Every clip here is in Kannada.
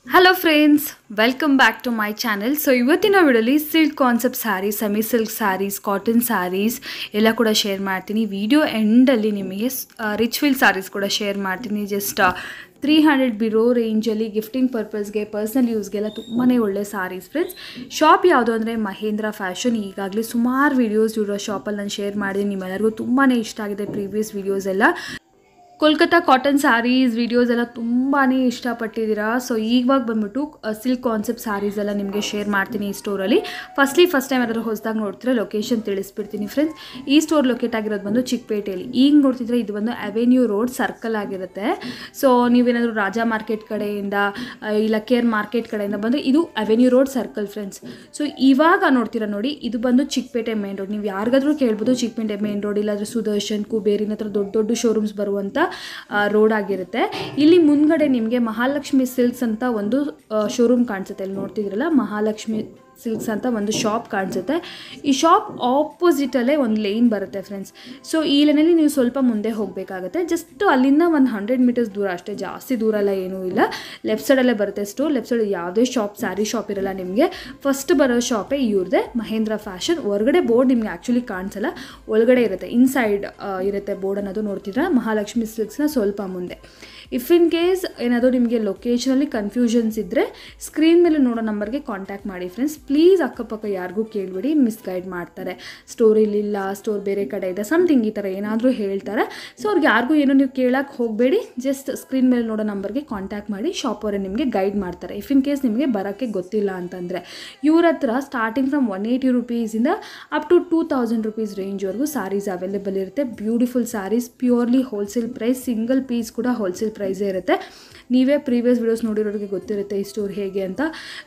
Hello friends welcome back to my channel so ಇವತ್ತಿನ ವಿಡಿಯೋಲಿ silk concept saris semi silk saris cotton saris ಎಲ್ಲ ಕೂಡ ಶೇರ್ ಮಾಡ್ತೀನಿ ವಿಡಿಯೋ ಎಂಡಲ್ಲಿ ನಿಮಗೆ ರಿಚ್ ಫಿಲ್ ಸ್ಯಾರೀಸ್ ಕೂಡ ಶೇರ್ ಮಾಡ್ತೀನಿ ಜಸ್ಟ್ ತ್ರೀ ಹಂಡ್ರೆಡ್ ಬಿರೋ ರೇಂಜಲ್ಲಿ ಗಿಫ್ಟಿಂಗ್ ಪರ್ಪಸ್ಗೆ ಪರ್ಸ್ನಲ್ ಯೂಸ್ಗೆಲ್ಲ ತುಂಬಾ ಒಳ್ಳೆ ಸಾರೀಸ್ ಫ್ರೆಂಡ್ಸ್ ಶಾಪ್ ಯಾವುದು ಅಂದರೆ ಮಹೇಂದ್ರ ಫ್ಯಾಷನ್ ಈಗಾಗಲೇ ಸುಮಾರು ವೀಡಿಯೋಸ್ ಇರೋ ಶಾಪಲ್ಲಿ ನಾನು ಶೇರ್ ಮಾಡಿದ್ದೀನಿ ನಿಮ್ಮೆಲ್ಲರಿಗೂ ತುಂಬಾ ಇಷ್ಟ ಆಗಿದೆ ಪ್ರೀವಿಯಸ್ ವೀಡಿಯೋಸ್ ಎಲ್ಲ ಕೋಲ್ಕತ್ತಾ ಕಾಟನ್ ಸ್ಯಾರೀಸ್ ವಿಡಿಯೋಸ್ ಎಲ್ಲ ತುಂಬಾ ಇಷ್ಟಪಟ್ಟಿದ್ದೀರಾ ಸೊ ಇವಾಗ ಬಂದ್ಬಿಟ್ಟು ಸಿಲ್ಕ್ ಕಾನ್ಸೆಪ್ಟ್ ಸ್ಯಾರೀಸ್ ಎಲ್ಲ ನಿಮಗೆ ಶೇರ್ ಮಾಡ್ತೀನಿ ಈ ಸ್ಟೋರಲ್ಲಿ ಫಸ್ಟ್ಲಿ ಫಸ್ಟ್ ಟೈಮ್ ಯಾರಾದರೂ ಹೊಸದಾಗಿ ನೋಡ್ತಿದ್ರೆ ಲೊಕೇಶನ್ ತಿಳಿಸ್ಬಿಡ್ತೀನಿ ಫ್ರೆಂಡ್ಸ್ ಈ ಸ್ಟೋರ್ ಲೊಕೇಟ್ ಆಗಿರೋದು ಬಂದು ಚಿಕ್ಕಪೇಟೆಯಲ್ಲಿ ಈಗ ನೋಡ್ತಿದ್ರೆ ಇದು ಬಂದು ಅವೆನ್ಯೂ ರೋಡ್ ಸರ್ಕಲ್ ಆಗಿರುತ್ತೆ ಸೊ ನೀವೇನಾದರೂ ರಾಜಾ ಮಾರ್ಕೆಟ್ ಕಡೆಯಿಂದ ಆ, ಇಲ್ಲ ಕೇರ್ ಮಾರ್ಕೆಟ್ ಕಡೆಯಿಂದ ಬಂದರೆ ಇದು avenue road circle friends so ಇವಾಗ ನೋಡ್ತೀರಾ ನೋಡಿ ಇದು ಬಂದು ಚಿಕ್ಕಪೇಟೆ ಮೇನ್ ರೋಡ್ ನೀವು ಯಾರಿಗಾದ್ರೂ ಕೇಳ್ಬೋದು ಚಿಕ್ಕಪೇಟೆ ಮೇನ್ ರೋಡ್ ಇಲ್ಲಾಂದ್ರೆ ಸುದರ್ಶನ್ ಕುಬೇರಿನ ಹತ್ರ ದೊಡ್ಡ ದೊಡ್ಡ ಶೋರೂಮ್ಸ್ ಬರುವಂಥ ರೋಡ್ ಆಗಿರುತ್ತೆ ಇಲ್ಲಿ ಮುಂದ್ಗಡೆ ನಿಮಗೆ ಮಹಾಲಕ್ಷ್ಮಿ ಸಿಲ್ಕ್ಸ್ ಅಂತ ಒಂದು ಶೋರೂಮ್ ಕಾಣಿಸುತ್ತೆ ಇಲ್ಲಿ ನೋಡ್ತಿದ್ರಲ್ಲ ಮಹಾಲಕ್ಷ್ಮಿ ಸಿಲ್ಕ್ಸ್ ಅಂತ ಒಂದು ಶಾಪ್ ಕಾಣಿಸುತ್ತೆ ಈ ಶಾಪ್ ಆಪೋಸಿಟಲ್ಲೇ ಒಂದು ಲೇನ್ ಬರುತ್ತೆ ಫ್ರೆಂಡ್ಸ್ ಸೊ ಈ ಲೈನಲ್ಲಿ ನೀವು ಸ್ವಲ್ಪ ಮುಂದೆ ಹೋಗಬೇಕಾಗುತ್ತೆ ಜಸ್ಟ್ ಅಲ್ಲಿಂದ ಒಂದು ಹಂಡ್ರೆಡ್ ಮೀಟರ್ಸ್ ದೂರ ಅಷ್ಟೇ ಜಾಸ್ತಿ ದೂರ ಎಲ್ಲ ಏನೂ ಇಲ್ಲ ಲೆಫ್ಟ್ ಸೈಡಲ್ಲೇ ಬರುತ್ತೆ ಸ್ಟೋರ್ ಲೆಫ್ಟ್ ಸೈಡ್ ಯಾವುದೇ ಶಾಪ್ ಸ್ಯಾರಿ ಶಾಪ್ ಇರಲ್ಲ ನಿಮಗೆ ಫಸ್ಟ್ ಬರೋ ಶಾಪೇ ಇವ್ರದ್ದೇ ಮಹೇಂದ್ರ ಫ್ಯಾಷನ್ ಹೊರಗಡೆ ಬೋರ್ಡ್ ನಿಮಗೆ ಆ್ಯಕ್ಚುಲಿ ಕಾಣಿಸಲ್ಲ ಒಳಗಡೆ ಇರುತ್ತೆ ಇನ್ಸೈಡ್ ಇರುತ್ತೆ ಬೋರ್ಡ್ ಅನ್ನೋದು ನೋಡ್ತಿದ್ರೆ ಮಹಾಲಕ್ಷ್ಮಿ ಸಿಲ್ಕ್ಸ್ನ ಸ್ವಲ್ಪ ಮುಂದೆ ಇಫ್ ಇನ್ ಕೇಸ್ ಏನಾದರೂ ನಿಮಗೆ ಲೊಕೇಶನಲ್ಲಿ ಕನ್ಫ್ಯೂಷನ್ಸ್ ಇದ್ದರೆ ಸ್ಕ್ರೀನ್ ಮೇಲೆ ನೋಡೋ ನಂಬರ್ಗೆ ಕಾಂಟ್ಯಾಕ್ಟ್ ಮಾಡಿ ಫ್ರೆಂಡ್ಸ್ ಪ್ಲೀಸ್ ಅಕ್ಕಪಕ್ಕ ಯಾರಿಗೂ ಕೇಳಬೇಡಿ ಮಿಸ್ಗೈಡ್ ಮಾಡ್ತಾರೆ ಸ್ಟೋರ್ ಇಲ್ಲಿಲ್ಲ ಸ್ಟೋರ್ ಬೇರೆ ಕಡೆ ಇದೆ ಸಮಥಿಂಗ್ ಈ ಥರ ಏನಾದರೂ ಹೇಳ್ತಾರೆ ಸೊ ಅವ್ರಿಗೆ ಯಾರಿಗೂ ಏನೂ ನೀವು ಕೇಳಕ್ಕೆ ಹೋಗಬೇಡಿ ಜಸ್ಟ್ ಸ್ಕ್ರೀನ್ ಮೇಲೆ ನೋಡೋ ನಂಬರ್ಗೆ ಕಾಂಟ್ಯಾಕ್ಟ್ ಮಾಡಿ ಶಾಪ್ ಅವರೇ ನಿಮಗೆ ಗೈಡ್ ಮಾಡ್ತಾರೆ ಇಫ್ ಇನ್ ಕೇಸ್ ನಿಮಗೆ ಬರೋಕ್ಕೆ ಗೊತ್ತಿಲ್ಲ ಅಂತಂದರೆ ಇವ್ರ ಹತ್ರ ಸ್ಟಾರ್ಟಿಂಗ್ ಫ್ರಮ್ ಒನ್ ಏಯ್ಟಿ ರುಪೀಸಿಂದ up to two thousand rupees ರೇಂಜ್ವರೆಗೂ ಸ್ಯಾರೀಸ್ ಅವೈಲೇಬಲ್ ಇರುತ್ತೆ beautiful saris purely wholesale price single piece ಕೂಡ ಹೋಲ್ಸೇಲ್ ಪ್ರೈಸೇ ಇರುತ್ತೆ ನೀವೇ ಪ್ರೀವಿಯಸ್ ವಿಡಿಯೋಸ್ ನೋಡಿರೋರಿಗೆ ಗೊತ್ತಿರುತ್ತೆ ಈ ಸ್ಟೋರ್ ಹೇಗೆ ಅಂತ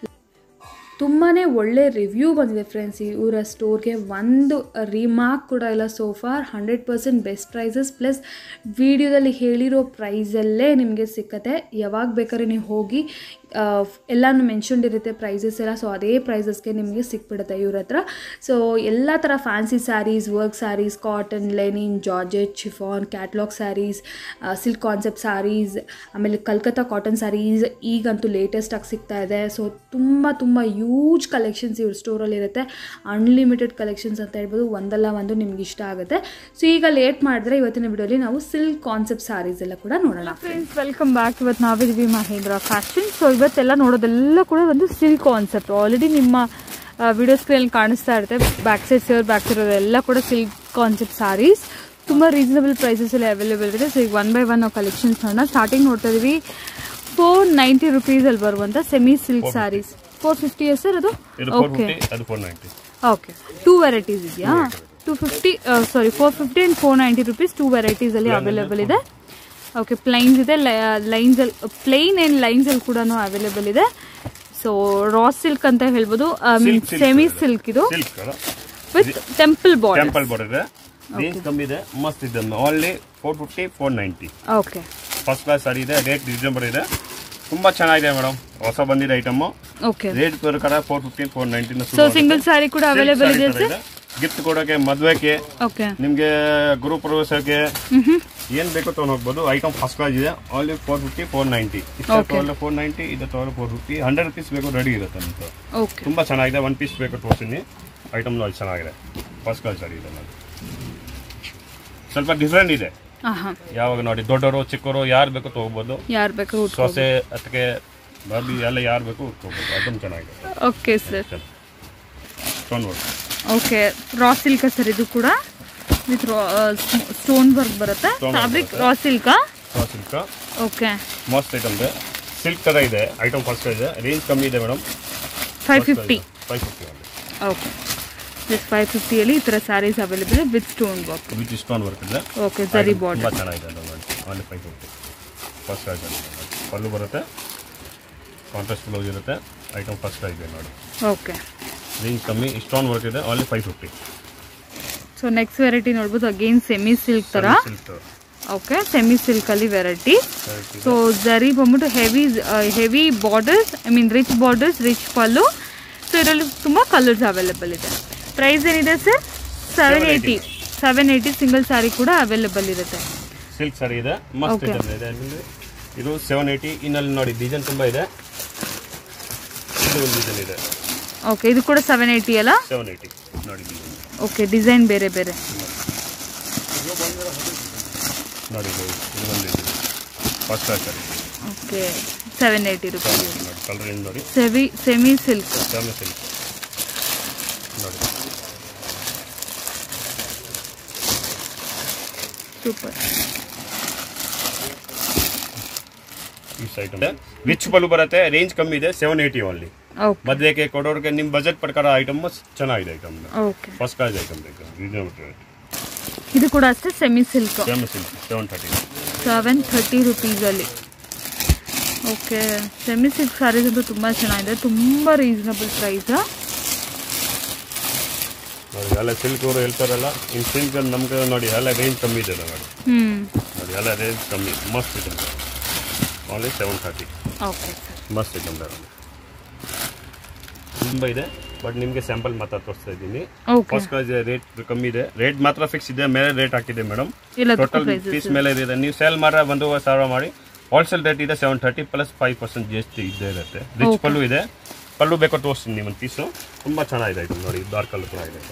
ತುಂಬಾ ಒಳ್ಳೆ ರಿವ್ಯೂ ಬಂದಿದೆ ಫ್ರೆಂಡ್ಸ್ ಇವರ ಸ್ಟೋರ್ಗೆ ಒಂದು ರಿಮಾರ್ಕ್ ಕೂಡ ಇಲ್ಲ so far hundred percent best prices plus ವಿಡಿಯೋದಲ್ಲಿ ಹೇಳಿರೋ ಪ್ರೈಸಲ್ಲೇ ನಿಮಗೆ ಸಿಕ್ಕತ್ತೆ ಯಾವಾಗ ಬೇಕಾದ್ರೆ ನೀವು ಹೋಗಿ ಆ, ಎಲ್ಲಾನು ಮೆನ್ಷನ್ಡ್ ಇರುತ್ತೆ ಪ್ರೈಸಸ್ ಎಲ್ಲ ಸೊ ಅದೇ ಪ್ರೈಸಸ್ಗೆ ನಿಮಗೆ ಸಿಕ್ಬಿಡುತ್ತೆ ಇವ್ರ ಹತ್ರ ಸೊ ಎಲ್ಲ ಥರ fancy saris work saris cotton linen georgette chiffon catalogue saris silk concept saris ಆಮೇಲೆ ಕಲ್ಕತ್ತಾ ಕಾಟನ್ ಸ್ಯಾರೀಸ್ ಈಗಂತೂ ಲೇಟೆಸ್ಟಾಗಿ ಸಿಗ್ತಾ ಇದೆ ಸೊ ತುಂಬ ತುಂಬ ಯೂಜ್ ಕಲೆಕ್ಷನ್ಸ್ ಇವ್ರ ಸ್ಟೋರಲ್ಲಿ ಇರುತ್ತೆ ಅನ್ಲಿಮಿಟೆಡ್ ಕಲೆಕ್ಷನ್ಸ್ ಅಂತ ಹೇಳ್ಬೋದು ಒಂದಲ್ಲ ಒಂದು ನಿಮ್ಗೆ ಇಷ್ಟ ಆಗುತ್ತೆ ಸೊ ಈಗ ಲೇಟ್ ಮಾಡಿದ್ರೆ ಇವತ್ತಿನ ವಿಡಿಯೋಲಿ ನಾವು ಸಿಲ್ಕ್ ಕಾನ್ಸೆಪ್ಟ್ ಸ್ಯಾರೀಸ್ ಎಲ್ಲ ಕೂಡ ನೋಡೋಣ ಫ್ರೆಂಡ್ಸ್ ವೆಲ್ಕಮ್ ಬ್ಯಾಕ್ ಇವತ್ತು ನಾವಿದ್ವಿ ಮಹೇಂದ್ರ ಫ್ಯಾಷನ್ ಸೊ ಇವತ್ತೆಲ್ಲ ನೋಡೋದೆಲ್ಲ ಕೂಡ ಒಂದು ಸಿಲ್ಕ್ ಕಾನ್ಸೆಪ್ಟ್ ಆಲ್ರೆಡಿ ನಿಮ್ಮ ವಿಡಿಯೋ ಸ್ಕ್ರೀನಲ್ಲಿ ಕಾಣಿಸ್ತಾ ಇರುತ್ತೆ ಬ್ಯಾಕ್ ಸೈಡ್ ಸೇರ್ ಬ್ಯಾಕ್ ಸೈಡ್ ಎಲ್ಲ ಕೂಡ ಸಿಲ್ಕ್ ಕಾನ್ಸೆಪ್ಟ್ ಸ್ಯಾರೀಸ್ ತುಂಬ ರೀಸನಬಲ್ ಪ್ರೈಸಸ್ ಎಲ್ಲ ಅವೈಲೇಬಲ್ ಇದೆ ಸೊ ಈಗ ಒನ್ ಬೈ ಒನ್ ನಾವು ಕಲೆಕ್ಷನ್ಸ್ ನೋಡೋಣ ಸ್ಟಾರ್ಟಿಂಗ್ ನೋಡ್ತಾ ಇದೀವಿ ಫೋರ್ ನೈಂಟಿ ರುಪೀಸಲ್ಲಿ ಬರುವಂಥ semi silk saris four fifty sir ಅದು ಇದು ಫೋರ್ ಓಕೆ ಫಿಫ್ಟಿ ಅದು four ninety okay two varieties ಇದೆಯಾ two fifty sorry four fifty and four ninety rupees two ವೆರೈಟೀಸಲ್ಲಿ ಅವೈಲೇಬಲ್ ಇದೆ ಓಕೆ ಪ್ಲೈನ್ಸ್ ಇದೆ ಲೈನ್ಸಲ್ಲಿ ಪ್ಲೈನ್ ಆ್ಯಂಡ್ ಲೈನ್ಸಲ್ಲಿ ಕೂಡ ಅವೈಲೇಬಲ್ ಇದೆ ಸೊ ರಾ ಸಿಲ್ಕ್ ಅಂತ ಹೇಳ್ಬೋದು ಮೀನ್ Silk, silk ಸೆಮಿ ಇದೆ. ಸಿಲ್ಕ್ ಇದು silk with temple border temple border ಇದೆ ರೇಂಜ್ ಕಮ್ಮಿ ಇದೆ ಮಸ್ತ್ ಇದೆ only four fifty four ninety okay first class ಸಾರಿ ಇದೆ ರೇಟ್ ರೀಸನಬಲ್ ಇದೆ ತುಂಬಾ ಚೆನ್ನಾಗಿದೆ ಮೇಡಮ್ ಹೊಸ ಬಂದಿದೆ ಐಟಮ್ ಓಕೆ ರೇಟ್ ಪ್ರಕಾರ four fifty four ninety so single sari ಕೂಡ ಅವೈಲೇಬಲ್ ಇದೆ ಸರ್ ಗಿಫ್ಟ್ ಕೊಡೋಕೆ ಮದ್ವೆಗೆ ಓಕೆ ನಿಮ್ಗೆ ಗುರು ಪ್ರವೇಶಕ್ಕೆ ಏನ್ ಬೇಕು ತಗೊಂಡ್ ಹೋಗ್ಬೋದು ಐಟಮ್ ಫಸ್ಟ್ ಕ್ಲಾಸ್ ಇದೆ only four fifty four ninety ಇಷ್ಟ ಫೋರ್ ನೈಂಟಿ ಇದು ತಗೊಳ್ಳಿ ಫೋರ್ ಫಿಫ್ಟಿ ಹಂಡ್ರೆಡ್ ರುಪೀಸ್ ಬೇಕು ರೆಡಿ ಇರುತ್ತೆ ನಿಮ್ಗೆ ಓಕೆ ತುಂಬಾ ಚೆನ್ನಾಗಿದೆ ಒನ್ ಪೀಸ್ ಬೇಕು ತೋರಿಸ್ತೀನಿ ಐಟಮ್ ಅಲ್ಲಿ ಚೆನ್ನಾಗಿದೆ ಫಸ್ಟ್ ಕ್ಲಾಸ್ ಸರಿ ಇದೆ ನೋಡಿ ಸ್ವಲ್ಪ ಡಿಫ್ರೆಂಟ್ ಇದೆ ಹಾಂ ಹಾಂ ಯಾವಾಗ ನೋಡಿ ದೊಡ್ಡವರು ಚಿಕ್ಕವರು ಯಾರು ಬೇಕು ತಗೋಬೋದು ಯಾರು ಬೇಕಾದ್ರೂ ಉಟ್ಕೋ ಸೊಸೆ ಅದಕ್ಕೆ ಬಾಬಿ ಎಲ್ಲ ಯಾರು ಬೇಕು ಉಟ್ಕೋಬೋದು ಅದನ್ನು ಚೆನ್ನಾಗಿದೆ okay sir stone work okay raw silk sir ಇದು ಕೂಡ ವಿತ್ ಸ್ಟೋನ್ ವರ್ಕ್ ಬರುತ್ತೆ Stone work ಫ್ಯಾಬ್ರಿಕ್ ರಾ ಸಿಲ್ಕಾ ಸಿಲ್ಕ್ ಓಕೆ ಮಸ್ತ್ ಐಟಮ್ ಇದೆ ಸಿಲ್ಕ್ ಥರ ಇದೆ ಐಟಮ್ ಫಸ್ಟ್ ಇದೆ ರೇಂಜ್ ಕಮ್ಮಿ ಇದೆ madam five fifty five fifty okay with five ಫಿಫ್ಟಿಯಲ್ಲಿ ಈ ಥರ ಸ್ಯಾರೀಸ್ ಅವೈಲೇಬಲ್ ಇದೆ with stone work with stone work ಇದೆ ಓಕೆ ಸರಿ ತುಂಬ ಬಾರ್ಡರ್ ಚೆನ್ನಾಗಿದೆ ಅದು ನೋಡಿ only five fifty first price ಪಲ್ಲು ಬರುತ್ತೆ ಕಾಂಟ್ರಾಸ್ಟ್ ಬ್ಲೌಸ್ ಇರುತ್ತೆ ಐಟಮ್ ಫಸ್ಟ್ ಪ್ರೈಸ್ ಇದೆ ನೋಡಿ ಓಕೆ ರೇಂಜ್ ಕಮ್ಮಿ ಸ್ಟೋನ್ ವರ್ಕ್ ಇದೆ only five fifty so next variety ನೋಡ್ಬೋದು ಅಗೇನ್ ಸೆಮಿ ಸಿಲ್ಕ್ ಥರ ಸಿಲ್ಕ್ ಓಕೆ ಸೆಮಿ ಸಿಲ್ಕಲ್ಲಿ ವೆರೈಟಿ ಸೊ ಜರಿ ಬಂದ್ಬಿಟ್ಟು heavy heavy borders I mean rich borders rich pallu so ಇದರಲ್ಲಿ ತುಂಬ ಕಲರ್ಸ್ ಅವೈಲೇಬಲ್ ಇದೆ ಪ್ರೈಸ್ ಏನಿದೆ sir seven eighty seven eighty single sari ಕೂಡ ಅವೈಲೇಬಲ್ ಇರುತ್ತೆ ಸಿಲ್ಕ್ ಸಾರಿ ಇದೆ ಮಸ್ತ್ Okay. ಇದೆ ಇದೆ ನಿಮ್ಗೆ ಇದು ಸೆವೆನ್ ಏಯ್ಟಿ ಇನ್ನಲ್ಲಿ ನೋಡಿ ಡಿಸೈನ್ ತುಂಬ ಇದೆ ಇದು ಒಂದು ಡಿಸೈನ್ ಇದೆ ಓಕೆ ಇದು ಕೂಡ ಸೆವೆನ್ ಏಯ್ಟಿ ಅಲ್ಲ ಸೆವೆನ್ ಏಯ್ಟಿ ನೋಡಿ ಡಿಸೈನ್ ಓಕೆ ಡಿಸೈನ್ ಬೇರೆ ಬೇರೆ ನೋಡಿ ಇದು ಇದು ಒಂದು ಇದೆ ಫಸ್ಟ್ ಕ್ಲಾಸ್ ಸರಿ ಓಕೆ ಸೆವೆನ್ ಏಯ್ಟಿ ರುಪೀಸ್ ನೋಡಿ ಕಲರ್ ಏನು ನೋಡಿ ಸೆವಿ ಸೆಮಿ ಸಿಲ್ಕ್ ಫ್ಯಾಮಸ್ ಸಿಲ್ಕ್ ನೋಡಿ ಸೂಪರ್ ಈ ಐಟಮ್ ರಿಚ್ ಪಲ್ಲು ಬರುತ್ತೆ ರೇಂಜ್ ಕಮ್ಮಿ ಇದೆ ಸೆವೆನ್ ಏಯ್ಟಿ ಓನ್ಲಿ ಓಕೆ ಮದುವೆಗೆ ಕೊಡೋರಿಗೆ ನಿಮ್ಮ ಬಜೆಟ್ ಪ್ರಕಾರ ಐಟಮ್ ಚೆನ್ನಾಗಿದೆ item okay first class item ಬೇಕು ರೀಸನಬಲ್ ರೇಟ್ ಇದು ಕೂಡ ಅಷ್ಟೇ semi silk famous silk seven thirty seven thirty ರುಪೀಸಲ್ಲಿ ಓಕೆ ಸೆಮಿ ಸಿಲ್ಕ್ ಸ್ಯಾರೀಸ್ ಅಂತೂ ತುಂಬ ಚೆನ್ನಾಗಿದೆ ತುಂಬ ರೀಸನಬಲ್ ಪ್ರೈಸ್ ನೋಡಿ ಎಲ್ಲ ಸಿಲ್ಕ್ ಅವರು ಹೇಳ್ತಾರಲ್ಲ ಇನ್ನು ಸಿಲ್ಕ್ ನಮ್ಗೆ ನೋಡಿ ಎಲ್ಲ ರೇಂಜ್ ಕಮ್ಮಿ ಇದೆ ನೋಡಿ ಹ್ಞೂ ನೋಡಿ ಎಲ್ಲ ರೇಂಜ್ ಕಮ್ಮಿ ಮಸ್ತ್ ಇದೆ ಓನ್ಲಿ ಸೆವೆನ್ ಥರ್ಟಿ ಓಕೆ ಮಸ್ತ್ ಇದೆ ನೋಡಿ ತುಂಬ ಇದೆ ಬಟ್ ನಿಮಗೆ ಸ್ಯಾಂಪಲ್ ಮಾತ್ರ ತೋರಿಸ್ತಾ ಇದ್ದೀನಿ ಓಕೆ ಫಸ್ಟ್ ಕ್ಲಾಸ್ ರೇಟ್ ಕಮ್ಮಿ ಇದೆ ರೇಟ್ ಮಾತ್ರ ಫಿಕ್ಸ್ ಇದೆ ಮೇಲೆ ರೇಟ್ ಹಾಕಿದೆ ಮೇಡಮ್ ಇಲ್ಲ ಟೋಟಲ್ ಪೀಸ್ ಮೇಲೆ ಇದೆ ನೀವು ಸೇಲ್ ಮಾರ ಒಂದೂವರೆ ಸಾವಿರ ಮಾಡಿ ಹೋಲ್ಸೇಲ್ ರೇಟ್ ಇದೆ seven thirty plus five percent G S T ಇದ್ದೇ ಇರುತ್ತೆ ರಿಚ್ ಪಲ್ಲು ಇದೆ ಪಲ್ಲು ಬೇಕೋ ತೋರಿಸ್ತೀನಿ ನೀವು ಒಂದು ಪೀಸು ತುಂಬ ಚೆನ್ನಾಗಿದೆ ಇದು ನೋಡಿ ಡಾರ್ಕ್ ಕಲರ್ ಕೂಡ ಇದೆ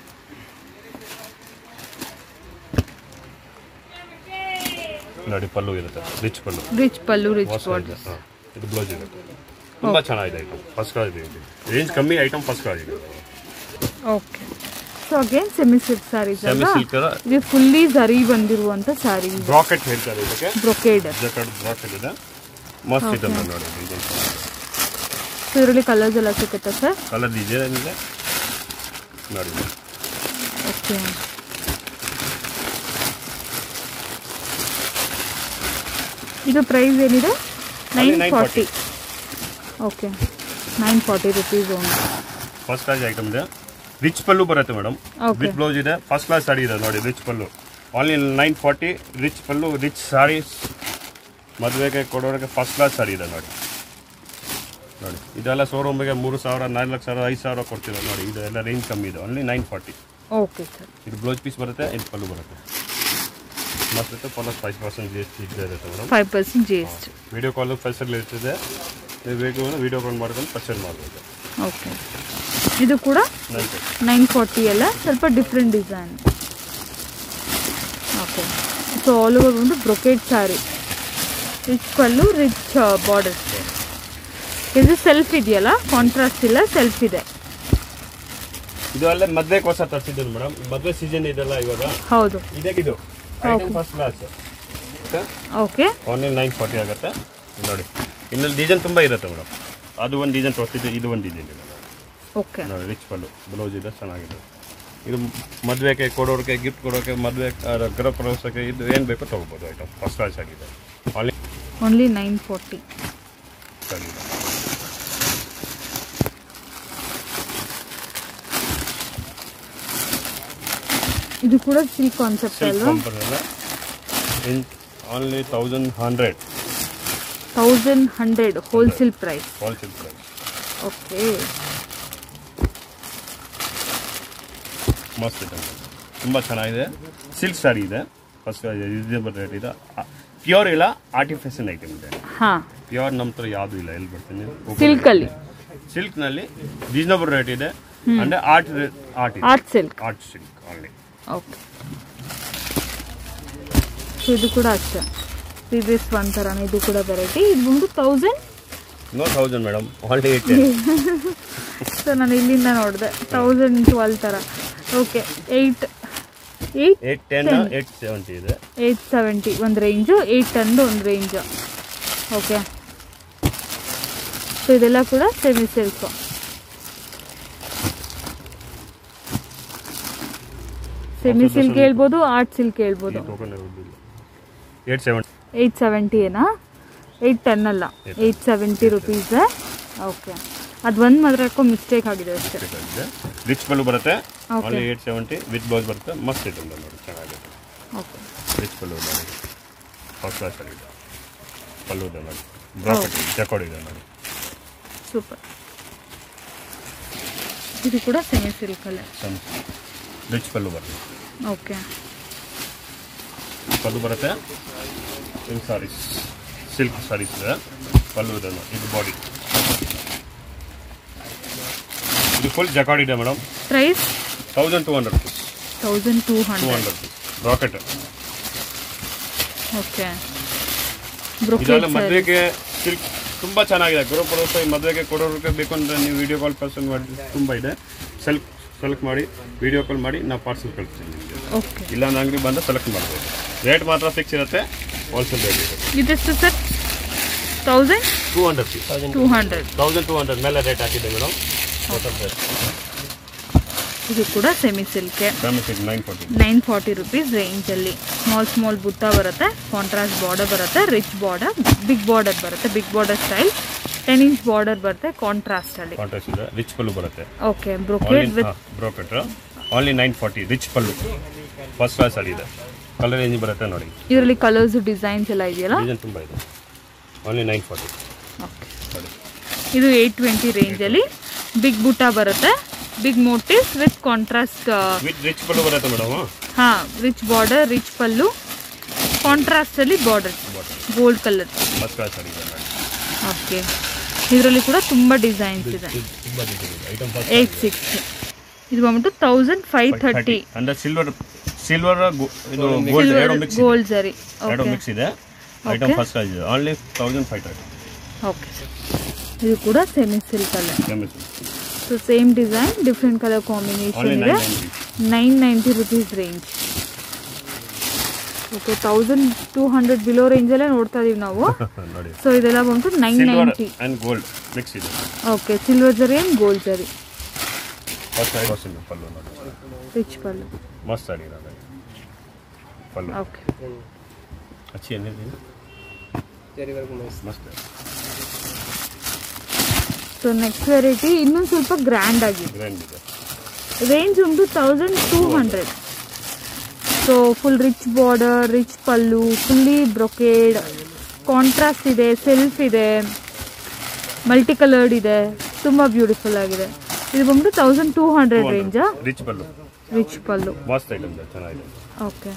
ನೋಡಿ ಪಲ್ಲು ಇರುತ್ತೆ rich pallu rich pallu rich ಹೊಸ ಬಾರ್ಡರ್ ಇದೆ ಹಾಂ ಇದು ಬ್ಲೌಸ್ ಇರುತ್ತೆ ತುಂಬ ಚೆನ್ನಾಗಿದೆ ಐಟಮ್ ಫಸ್ಟ್ ಕ್ಲಾಸ್ ಇದೆ ರೇಂಜ್ ಕಮ್ಮಿ ಐಟಮ್ ಫಸ್ಟ್ ಕ್ಲಾಸ್ ಇದೆ okay so again semi silk saris semi ಅಲ್ವಾ ಸಿಲ್ಕ್ ಇದು ಫುಲ್ಲಿ ಜರಿ ಬಂದಿರುವಂಥ ಸ್ಯಾರಿ ಬ್ರಾಕೆಟ್ ಹೇಳ್ತಾರೆ ಇದಕ್ಕೆ ಬ್ರೊಕೇಡ್ ಜಕಡ್ ಬ್ರಾಕೆಟ್ ಇದೆ ಮಸ್ತ್ ಇದೆ ಮ್ಯಾಮ್ ನೋಡಿ ಡಿಸೈನ್ ಸೊ ಇದರಲ್ಲಿ ಕಲರ್ಸ್ ಎಲ್ಲ ಸಿಗುತ್ತಾ ಸರ್ ಕಲರ್ ಡಿಸೈನ್ ಇದೆ ನೋಡಿ ಓಕೆ ಇದು ಪ್ರೈಸ್ ಏನಿದೆ nine 940. Forty okay nine forty rupees only first class item ಇದೆ ರಿಚ್ ಪಲ್ಲು ಬರುತ್ತೆ ಮೇಡಮ್ Okay. ವಿತ್ ಬ್ಲೌಸ್ ಇದೆ ಫಸ್ಟ್ ಕ್ಲಾಸ್ ಸಾಡಿ ಇದೆ ನೋಡಿ rich pallu only nine forty rich pallu rich saris ಮದುವೆಗೆ ಕೊಡೋರಿಗೆ ಫಸ್ಟ್ ಕ್ಲಾಸ್ ಸಾಡಿ ಇದೆ ನೋಡಿ ನೋಡಿ ಇದೆಲ್ಲ ಶೋರೂಮಿಗೆ ಮೂರು ಸಾವಿರ ನಾಲ್ಕು ಸಾವಿರ ಐದು ಸಾವಿರ ಕೊಡ್ತೀವಿ ನೋಡಿ ಇದೆಲ್ಲ ರೇಂಜ್ ಕಮ್ಮಿ ಇದೆ only nine forty okay sir ಇದು ಬ್ಲೌಸ್ ಪೀಸ್ ಬರುತ್ತೆ ಇದು ಪಲ್ಲು ಬರುತ್ತೆ ಮತ್ತೆ plus five percent G S T ಇದ್ದೇ ಇರುತ್ತೆ madam five percent G S T video call facility ಇರ್ತದೆ ನೀವು ಬೇಕು ಅಂದರೆ ವಿಡಿಯೋ ಕಾಲ್ ಮಾಡ್ಕೊಂಡು ಪರ್ಚೇಸ್ ಮಾಡ್ಬೋದು ಓಕೆ ಇದು ಕೂಡ ನೈನ್ ನೈನ್ ಫಾರ್ಟಿ ಎಲ್ಲ ಸ್ವಲ್ಪ different design okay so all over ಒಂದು brocade sari rich pallu rich borders ಇದು ಸೆಲ್ಫ್ ಇದೆಯಲ್ಲ ಕಾಂಟ್ರಾಸ್ಟ್ ಇಲ್ಲ ಸೆಲ್ಫ್ ಇದೆ ಇದು ಅಲ್ಲೇ ಮದ್ವೆಗೆ ಹೊಸ ತರಿಸಿದ್ದೀನಿ ಮೇಡಮ್ ಮದ್ವೆ ಸೀಸನ್ ಇದೆಲ್ಲ ಇವಾಗ ಹೌದು ಇದೇ ಇದು first class okay only nine forty ಆಗುತ್ತೆ ನೋಡಿ ಇನ್ನೊಂದು ಡಿಸೈನ್ ತುಂಬ ಇರುತ್ತೆ ಮೇಡಮ್ ಅದು ಒಂದು ಡಿಸೈನ್ ತೋರಿಸಿದ್ದು ಇದು ಒಂದು ಡಿಸೈನ್ ಇದೆ ಓಕೆ ನೋಡಿ ರಿಚ್ ಪಲ್ಲು ಬ್ಲೌಸ್ ಇದೆ ಚೆನ್ನಾಗಿದೆ ಇದು ಮದುವೆಗೆ ಕೊಡೋರಿಗೆ ಗಿಫ್ಟ್ ಕೊಡೋಕೆ ಮದುವೆ ಗೃಹ ಪ್ರವೇಶಕ್ಕೆ ಇದು ಏನು ಬೇಕೋ ತೊಗೋಬೋದು ಐಟಮ್ ಫಸ್ಟ್ ಕ್ಲಾಸ್ ಆಗಿದೆ ಆನ್ಲಿ ಓನ್ಲಿ ನೈನ್ ಫಾರ್ಟಿ ಆಗಿದೆ ಇದು ಕೂಡ ಸಿಲ್ಕ್ ಕಾನ್ಸೆಪ್ಟ್ ಸಿಲ್ಕ್ ಅಲ್ವಾ ಕಂಪನಿಯಲ್ಲ in only thousand hundred thousand hundred wholesale price wholesale price okay ಮಸ್ತ್ ಇದೆ ತುಂಬ ಚೆನ್ನಾಗಿದೆ ಸಿಲ್ಕ್ ಸ್ಯಾರಿ ಇದೆ ಫಸ್ಟ್ ರೀಸನೇಬಲ್ ರೇಟ್ ಇದೆ ಪ್ಯೂರ್ ಇಲ್ಲ ಆರ್ಟಿಫಿಷಿಯಲ್ ಐಟಮ್ ಇದೆ ಹಾಂ ಪ್ಯೂರ್ ನಮ್ಮ ಹತ್ರ ಯಾವುದು ಇಲ್ಲ ಎಲ್ಲಿ ಬರ್ತೀನಿ ಸಿಲ್ಕಲ್ಲಿ ಸಿಲ್ಕ್ನಲ್ಲಿ ರೀಸನಬಲ್ ರೇಟ್ ಇದೆ ಅಂದರೆ ಆರ್ಟ್ ಆರ್ಟ್ ಇದೆ art silk art silk only okay so ಇದು ಕೂಡ ಅಷ್ಟೇ ಪ್ರೀವಿಯಸ್ ಒನ್ ಥರನೇ ಇದು ಕೂಡ ವೆರೈಟಿ ಇದು ಬಂದು thousand no thousand madam already eight so ನಾನು ಇಲ್ಲಿಂದ ನೋಡಿದೆ ತೌಸಂಡ್ ಟ್ವೆಲ್ ಥರ okay eight eight eight ten eight seventy ಇದೆ ಏಯ್ಟ್ ಸೆವೆಂಟಿ ಒಂದು ರೇಂಜು ಏಯ್ಟ್ ಟೆನ್ದು ಒಂದು ರೇಂಜು ಓಕೆ ಸೊ ಇದೆಲ್ಲ ಕೂಡ ಸೆಮಿ ಸಿಲ್ಕು ಸೆಮಿ ಸಿಲ್ಕ್ ಹೇಳ್ಬೋದು ಆರ್ಟ್ ಸಿಲ್ಕ್ ಹೇಳ್ಬೋದು ಏಟ್ ಸೆವೆಂಟಿ ಏಯ್ಟ್ ಸೆವೆಂಟಿ ಏನಾ ಏಯ್ಟ್ ಟೆನ್ ಅಲ್ಲ ಏಯ್ಟ್ ಸೆವೆಂಟಿ ರುಪೀಸ್ ಓಕೆ ಅದು ಒಂದು ಮಾತ್ರ ಯಾಕೋ ಮಿಸ್ಟೇಕ್ ಆಗಿದೆ ಅಷ್ಟೇ ಇದೆ ರಿಚ್ ಪಲ್ಲು ಬರುತ್ತೆ Okay. Only eight seventy with blouse ಬರುತ್ತೆ ಮಸ್ತ್ ಇದೆ ನೋಡಿ ಚೆನ್ನಾಗಿದೆ ಓಕೆ ರಿಚ್ ಪಲ್ಲು ನೋಡಿ ಫಸ್ಟ್ ಕ್ಲಾಸ್ ಇದೆ ಪಲ್ಲು ಇದೆ ನೋಡಿ ಬ್ರಾಕೆಟ್ ಜಕೋಡ್ ಇದೆ ನೋಡಿ ಸೂಪರ್ ಇದು ಕೂಡ ಸೆಮಿ ಸಿಲ್ಕಲ್ಲೇ ಸಣ್ಣ ರಿಚ್ ಪಲ್ಲು ಬರುತ್ತೆ ಓಕೆ ಪಲ್ಲು ಬರುತ್ತೆ ಸಿಲ್ಕ್ ಸಾರೀಸ್ ಸಿಲ್ಕ್ ಸಾರೀಸ್ ಇದೆ ಪಲ್ಲು ಇದೆ ನೋಡಿ ಇದು ಬಾಡಿ ಇದು ಫುಲ್ ಜಕಾಡ್ ಇದೆ madam price thousand two hundred rupees thousand two two hundred hundred rupees ರಾಕೆಟ್ ಓಕೆ ಇದೆಲ್ಲ ಬ್ರೊಕೇಡ್ ಮದುವೆಗೆ ಸಿಲ್ಕ್ ತುಂಬಾ ಚೆನ್ನಾಗಿದೆ ಗುರುಪುರಸ ಈ ಮದುವೆಗೆ ಕೊಡೋರಿಗೆ ಬೇಕು ಅಂದ್ರೆ ನೀವು ವಿಡಿಯೋ ಕಾಲ್ ಪರ್ಸನ್ ಮಾಡಿ ತುಂಬಾ ಇದೆ ಸೆಲೆಕ್ಟ್ ಸೆಲೆಕ್ಟ್ ಮಾಡಿ ವಿಡಿಯೋ ಕಾಲ್ ಮಾಡಿ ನಾವು ಪಾರ್ಸಲ್ ಕಳಿಸ್ತೀವಿ ನಿಮಗೆ ಓಕೆ ಇಲ್ಲ ಅಂದ್ರೆ ಅಂಗಡಿ ಬಂದು ಸೆಲೆಕ್ಟ್ ಮಾಡ್ಬೋದು ರೇಟ್ ಮಾತ್ರ ಫಿಕ್ಸ್ ಇರುತ್ತೆ ಹೋಲ್ಸೇಲ್ ರೇಟ್ ಇದೆ ಇದೆಷ್ಟು sir thousand two hundred piece two hundred thousand two hundred ಮೇಲೆ ರೇಟ್ ಹಾಕಿದೆ ಮೇಡಮ್ ಟೋಟಲ್ ರೇಟ್ ಇದು ಕೂಡ ಸೆಮಿ ಸಿಲ್ಕೆ ಫೇಮಸ್ ಇದೆ nine forty nine forty rupees ರೇಂಜಲ್ಲಿ ಸ್ಮಾಲ್ ಸ್ಮಾಲ್ ಬುಟ್ಟ ಬರುತ್ತೆ ಕಾಂಟ್ರಾಸ್ಟ್ ಬಾರ್ಡರ್ ಬರುತ್ತೆ ರಿಚ್ ಬಾರ್ಡರ್ ಬಿಗ್ ಬಾರ್ಡರ್ ಬರುತ್ತೆ big border style ten inch border ಬರುತ್ತೆ ಕಾಂಟ್ರಾಸ್ಟಲ್ಲಿ ಕಾಂಟ್ರಾಸ್ಟ್ ಇದೆ ರಿಚ್ ಪಲ್ಲು ಬರುತ್ತೆ okay brocade with brocade only nine forty rich pallu first class ಅಲ್ಲಿ ಇದೆ ಕಲರ್ ರೇಂಜ್ ಬರುತ್ತೆ ನೋಡಿ ಇದರಲ್ಲಿ ಕಲರ್ಸ್ ಡಿಸೈನ್ಸ್ ಎಲ್ಲ ಇದೆಯಲ್ಲ ಡಿಸೈನ್ ತುಂಬ ಇದೆ ಆನ್ಲಿ ನೈನ್ ಫಾರ್ಟಿ ಓಕೆ ನೋಡಿ ಇದು ಏಯ್ಟ್ ಟ್ವೆಂಟಿ ರೇಂಜಲ್ಲಿ ಬಿಗ್ ಬುಟ್ಟ ಬರುತ್ತೆ big motifs with contrast with rich pallu ಬರುತ್ತೆ ಮೇಡಮ್ ಹಾಂ ರಿಚ್ ಬಾರ್ಡರ್ ರಿಚ್ ಪಲ್ಲು ಕಾಂಟ್ರಾಸ್ಟಲ್ಲಿ border gold colour first class ಅಲ್ಲಿ ಇದೆ ನೋಡಿ ಓಕೆ ಇದರಲ್ಲಿ ಕೂಡ ತುಂಬ ಡಿಸೈನ್ಸ್ ಇದೆ ಇದು ತುಂಬ ಡಿಸೈನ್ ಇದೆ ಐಟಮ್ ಫಸ್ಟ್ ಏಯ್ಟ್ ಸಿಕ್ಸ್ ಇದು ಬಂದ್ಬಿಟ್ಟು ತೌಸಂಡ್ ಫೈವ್ ಥರ್ಟಿ ಅಂದ್ರೆ ಸಿಲ್ವರ್ ಸಿಲ್ವರ್ ಇದು ಗೋಲ್ಡ್ ಎರಡು ಮಿಕ್ಸ್ ಇದೆ ಗೋಲ್ಡ್ ಸರಿ ಎರಡು ಓಕೆ ಮಿಕ್ಸ್ ಇದೆ ಐಟಮ್ ಫಸ್ಟ್ ಕ್ಲಾಸ್ ಇದೆ only thousand five thirty okay ಇದು ಕೂಡ ಸೆಮಿ ಸಿಲ್ಕ್ ಅಲ್ಲೇ famous so same design different colour combination only ಇದೆ nine ninety nine ninety rupees range okay thousand two hundred below ರೇಂಜಲ್ಲೇ ನೋಡ್ತಾ ಇದೀವಿ ನಾವು ನೋಡಿ ಸೊ ಇದೆಲ್ಲ ಬಂದ್ಬಿಟ್ಟು nine silver ninety and gold mix ಇದೆ okay silver zari and gold zari first ಐದು ವರ್ಷ ಪಲ್ಲು ನೋಡಿ ರಿಚ್ ಪಲ್ಲು ಮಸ್ತ್ ಆಗಿದೆ ನೋಡಿ ಪಲ್ಲು ಓಕೆ अच्छी है नहीं मस्त है ಸೊ ನೆಕ್ಸ್ಟ್ ವೆರೈಟಿ ಇನ್ನೊಂದು ಸ್ವಲ್ಪ ಗ್ರ್ಯಾಂಡ್ ಆಗಿದೆ ग्रैंड ಇದೆ ರೇಂಜ್ ಉಂಟು thousand two hundred so full rich border rich pallu fully brocade contrast ಇದೆ ಸೆಲ್ಫ್ ಇದೆ ಮಲ್ಟಿ ಕಲರ್ಡ್ ಇದೆ ತುಂಬ ಬ್ಯೂಟಿಫುಲ್ ಆಗಿದೆ ಇದು ಬಂದ್ಬಿಟ್ಟು ತೌಸಂಡ್ ಟೂ ಹಂಡ್ರೆಡ್ ರೇಂಜಾ ರಿಚ್ ಪಲ್ಲು ರಿಚ್ ಪಲ್ಲು ಮಸ್ತ್ ಐಟಮ್ ಇದೆ ಚೆನ್ನಾಗಿದೆ okay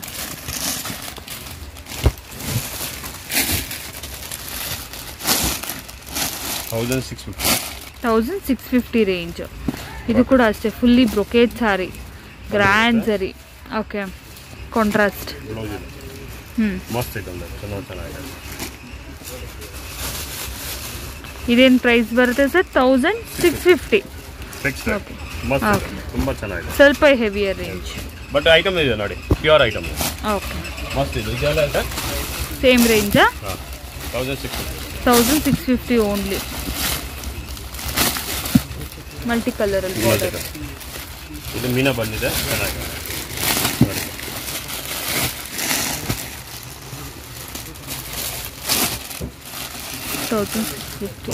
thousand six fifty thousand six fifty range ಇದು ಕೂಡ ಅಷ್ಟೇ ಫುಲ್ಲಿ ಬ್ರೊಕೇಡ್ ಸಾರಿ ಗ್ರ್ಯಾಂಡ್ ಸರಿ ಓಕೆ ಕಾಂಟ್ರಾಸ್ಟ್ ಬ್ಲೌಸ್ ಇದೆ ಹ್ಞೂ ಮಸ್ತ್ ಐಟಮ್ ಇದೆ ಚೆನ್ನಾಗಿ ಚೆನ್ನಾಗಿದೆ ಇದೇನು ಪ್ರೈಸ್ ಬರುತ್ತೆ sir thousand six fifty fix Okay. ಮಸ್ತ್ Okay. ಇದೆ ತುಂಬ ಚೆನ್ನಾಗಿದೆ ಸ್ವಲ್ಪ ಹೆವಿಯರ್ ರೇಂಜ್ ಬಟ್ ಐಟಮ್ ಇದೆ ನೋಡಿ ಪ್ಯೂರ್ ಐಟಮ್ ಓಕೆ ಮಸ್ತ್ ಇದೆ ಇದೆಲ್ಲ ಇದೆ ಸೇಮ್ ರೇಂಜಾ ಹಾಂ thousand six fifty thousand six fifty only multi ಕಲರಲ್ಲಿ ಬಾರ್ಡರ್ ಇದು ಮೀನಾ ಬಂದಿದೆ ಚೆನ್ನಾಗಿದೆ ನೋಡಿ ತೌಸಂಡ್ ಸಿಕ್ಸ್ ಫಿಫ್ಟಿ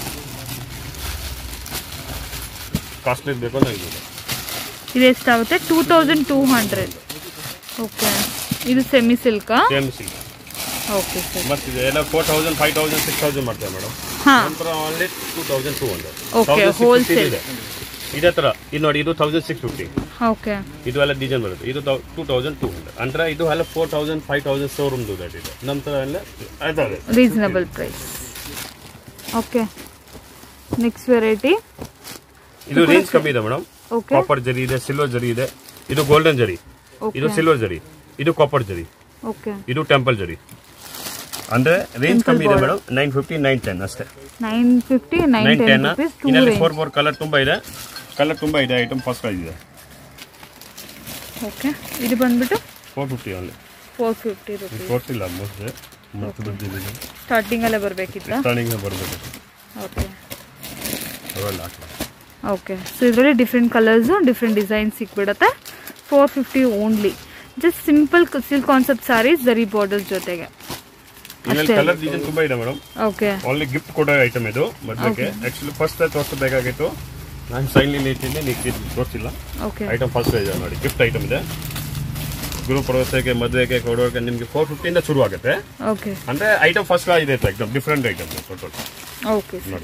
ಕಾಸ್ಟ್ಲಿ ಬೇಕು ಅಂದ್ರೆ ಇದು ಇದೆ. ಇದು ಎಷ್ಟಾಗುತ್ತೆ two thousand two hundred okay ಇದು ಸೆಮಿ ಸಿಲ್ಕಾ ಸೇಮ್ ಸಿಲ್ಕ್ ಓಕೆ ಸರ್ ಮಸ್ತಿದೆ ಎಲ್ಲ four thousand five thousand six thousand ಮಾಡ್ತೇವೆ ಮೇಡಮ್ ಹಾಂ ನಂತರ only two thousand two hundred Okay, wholesale. ಇದೆ ಇದೇ ಥರ ಇದು ನೋಡಿ ಇದು ತೌಸಂಡ್ ಸಿಕ್ಸ್ ಫಿಫ್ಟಿ ಓಕೆ ಇದು ಎಲ್ಲ ಡಿಸೈನ್ ಬರುತ್ತೆ ಇದು ಟೂ ತೌಸಂಡ್ ಟೂ ಹಂಡ್ರೆಡ್ ಅಂದ್ರೆ ಇದು ಎಲ್ಲ ಫೋರ್ ತೌಸಂಡ್ ಫೈವ್ ತೌಸಂಡ್ ಶೋರೂಮ್ದು ರೇಟ್ ಇದೆ ನಂತರ ಎಲ್ಲ ಅದಾವೆ reasonable price okay next variety ಇದು ರೇಂಜ್ ಕಮ್ಮಿ ಇದೆ ಮೇಡಮ್ ಓಕೆ ಕಾಪರ್ ಜರಿ ಇದೆ ಸಿಲ್ವರ್ ಜರಿ ಇದೆ ಇದು ಗೋಲ್ಡನ್ ಜರಿ ಇದು ಓಕೆ ಸಿಲ್ವರ್ ಜರಿ ಇದು ಕಾಪರ್ ಜರಿ ಓಕೆ ಇದು ಟೆಂಪಲ್ ಜರಿ ಅಂದ್ರೆ ರೇಂಜ್ Temple ಕಮ್ಮಿ ಇದೆ border. Madam nine fifty nine ten ಅಷ್ಟೇ nine fifty nine nine ten ten rupees two ಇನ್ನಲ್ಲಿ ರೇಂಜ್ ಫೋರ್ ಫೋರ್ ಕಲರ್ ತುಂಬಾ ಇದೆ ಕಲರ್ ತುಂಬಾ ಇದೆ ಐಟಮ್ ಫಸ್ಟ್ ಪ್ರೈಸ್ ಇದೆ ಓಕೆ ಇದು ಬಂದ್ಬಿಟ್ಟು four fifty only four fifty rupees ತೋರಿಸಿಲ್ಲ ಮೋಸ್ಟ್ ಮತ್ತು ಬಂದಿದೆ ಸ್ಟಾರ್ಟಿಂಗಲ್ಲೇ ಬರಬೇಕಿತ್ತ ಸ್ಟಾರ್ಟಿಂಗ್ ಬರಬೇಕು ಓಕೆ ಅವೆಲ್ಲ ಹಾಕಲ್ಲ ಓಕೆ ಸೊ ಇದರಲ್ಲಿ ಡಿಫ್ರೆಂಟ್ ಕಲರ್ಸು ಡಿಫ್ರೆಂಟ್ ಡಿಸೈನ್ ಸಿಕ್ಬಿಡುತ್ತೆ four fifty only just simple silk concept saris ದರಿ ಬಾರ್ಡರ್ಸ್ ಜೊತೆಗೆ ಇನ್ನಲ್ಲಿ ಅಷ್ಟೇ. ಕಲರ್ ಡಿಸೈನ್ ತುಂಬಾ ಇದೆ ಮೇಡಮ್ ಓಕೆ ಓನ್ಲಿ ಗಿಫ್ಟ್ ಕೊಡೋ ಐಟಮ್ ಇದು ಮದ್ವೆಗೆ ಆಕ್ಚುಲಿ ಫಸ್ಟ್ ತೋರಿಸಬೇಕಾಗಿತ್ತು ನಾನು ಸೈನ್ಲಿ ಇಟ್ಟಿದ್ದೆ ನೀವು ತೋರಿಸಿಲ್ಲ ಓಕೆ ಐಟಮ್ ಫಸ್ಟ್ ಇದೆ ನೋಡಿ ಗಿಫ್ಟ್ ಐಟಮ್ ಇದೆ ಗುರು ಪ್ರವೇಶಕ್ಕೆ ಮದುವೆಗೆ ಕೊಡೋಕೆ ನಿಮಗೆ ಫೋರ್ ಫಿಫ್ಟಿಯಿಂದ ಶುರು ಆಗುತ್ತೆ ಓಕೆ ಅಂದ್ರೆ ಐಟಮ್ ಫಸ್ಟ್ ಇದೆ ಎಕ್ದಮ್ ಡಿಫ್ರೆಂಟ್ ಐಟಮ್ ಟೋಟಲ್ ಓಕೆ ನೋಡಿ